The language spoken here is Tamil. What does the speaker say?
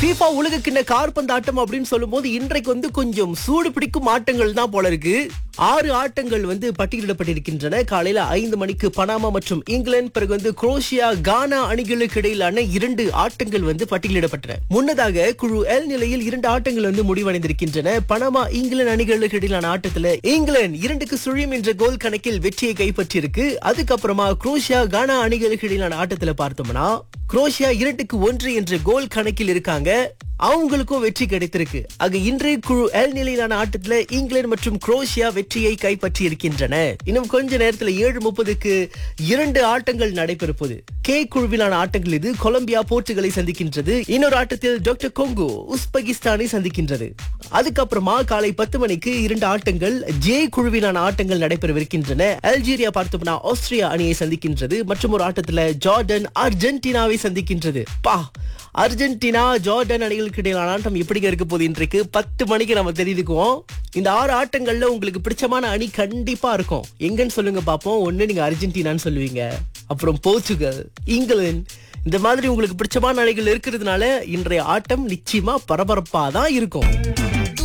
FIFA உலக கிண்ண கார்பந்தாட்டம் அப்படின்னு சொல்லும்போது இன்றைக்கு வந்து கொஞ்சம் சூடு பிடிக்கும் ஆட்டங்கள் தான் போல இருக்கு ஆறு ஆட்டங்கள் வந்து பட்டியலிடப்பட்டிருக்கின்றன காலையில ஐந்து மணிக்கு பனாமா மற்றும் இங்கிலாந்து பிறகு வந்து குரோஷியா கானா அணிகளுக்கு இடையிலான இரண்டு ஆட்டங்கள் வந்து பட்டியலிடப்பட்டன முன்னதாக குழு எல் நிலையில் இரண்டு ஆட்டங்கள் வந்து முடிவடைந்திருக்கின்றன பனாமா இங்கிலாந்து அணிகளுக்கு இடையிலான ஆட்டத்துல இங்கிலாந்து இரண்டுக்கு சுழியம் என்ற கோல் கணக்கில் வெற்றியை கைப்பற்றியிருக்கு அதுக்கப்புறமா குரோஷியா கானா அணிகளுக்கு இடையிலான ஆட்டத்துல பார்த்தோம்னா குரோஷியா இரண்டுக்கு ஒன்று என்ற கோல் கணக்கில் இருக்காங்க அவங்களுக்கும் வெற்றி கிடைத்திருக்கு ஆக இன்றைய குழு எல் நிலையிலான ஆட்டத்துல இங்கிலாந்து மற்றும் குரோஷியா வெற்றியை கைப்பற்றி இருக்கின்றன இன்னும் கொஞ்ச நேரத்துல ஏழு முப்பதுக்கு இரண்டு ஆட்டங்கள் நடைபெறப்போகுது கே குழுவிலான ஆட்டங்கள் இது கொலம்பியா போர்ச்சுகலை சந்திக்கின்றது இன்னொரு ஆட்டத்தில் டாக்டர் கொங்கோ உஸ்பெகிஸ்தானை சந்திக்கின்றது அதுக்கப்புறமா காலை பத்து மணிக்கு இரண்டு ஆட்டங்கள் ஜே குழுவிலான ஆட்டங்கள் நடைபெறவிருக்கின்றன அல்ஜீரியா பார்த்தோம்னா ஆஸ்திரியா அணியை சந்திக்கின்றது மற்றும் ஒரு ஆட்டத்துல ஜார்டன் அர்ஜென்டினாவை சந்திக்கின்றது பா அர்ஜென்டினா ஜார்டன் அணிகளுக்கு இடையிலான ஆட்டம் எப்படி இருக்க போகுது இன்றைக்கு பத்து மணிக்கு நம்ம தெரிவிக்குவோம் இந்த ஆறு ஆட்டங்கள்ல உங்களுக்கு பிடிச்சமான அணி கண்டிப்பா இருக்கும் எங்கன்னு சொல்லுங்க பாப்போம் ஒண்ணு நீங்க அர்ஜென்டினான்னு சொல்லுவீங்க அப்புறம் போர்ச்சுகல் இங்கிலாந்து இந்த மாதிரி உங்களுக்கு பிடிச்சமான அணிகள் இருக்கிறதுனால இன்றைய ஆட்டம் நிச்சயமா பரபரப்பா தான் இருக்கும்